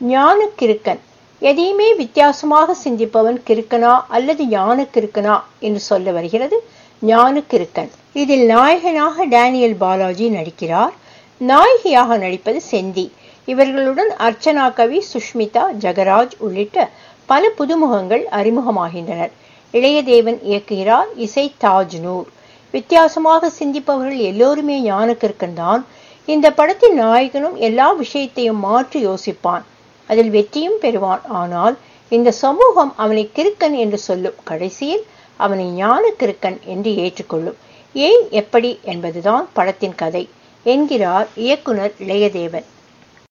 ஞான கிறுக்கன் எதையுமே வித்தியாசமாக சிந்திப்பவன் கிறுக்கனா அல்லது ஞான கிறுக்கனா என்று சொல்ல வருகிறது ஞான கிறுக்கன் இதில் நாயகனாக டேனியல் பாலாஜி நடிக்கிறார் நாயகியாக நடிப்பது செந்தி இவர்களுடன் அர்ச்சனா கவி சுஷ்மிதா ஜெகராஜ் உள்ளிட்ட பல புதுமுகங்கள் அறிமுகமாகின்றனர் இளையதேவன் இயக்குகிறார் இசை தாஜ் நூர் வித்தியாசமாக சிந்திப்பவர்கள் எல்லோருமே ஞானக்கிற்கன் தான் இந்த படத்தின் நாயகனும் எல்லா விஷயத்தையும் மாற்றி யோசிப்பான் அதில் வெற்றியும் பெறுவான் ஆனால் இந்த சமூகம் அவனை கிறுக்கன் என்று சொல்லும் கடைசியில் அவனை ஞான கிறுக்கன் என்று ஏற்றுக்கொள்ளும் ஏன் எப்படி என்பதுதான் படத்தின் கதை என்கிறார் இயக்குனர் இளையதேவன்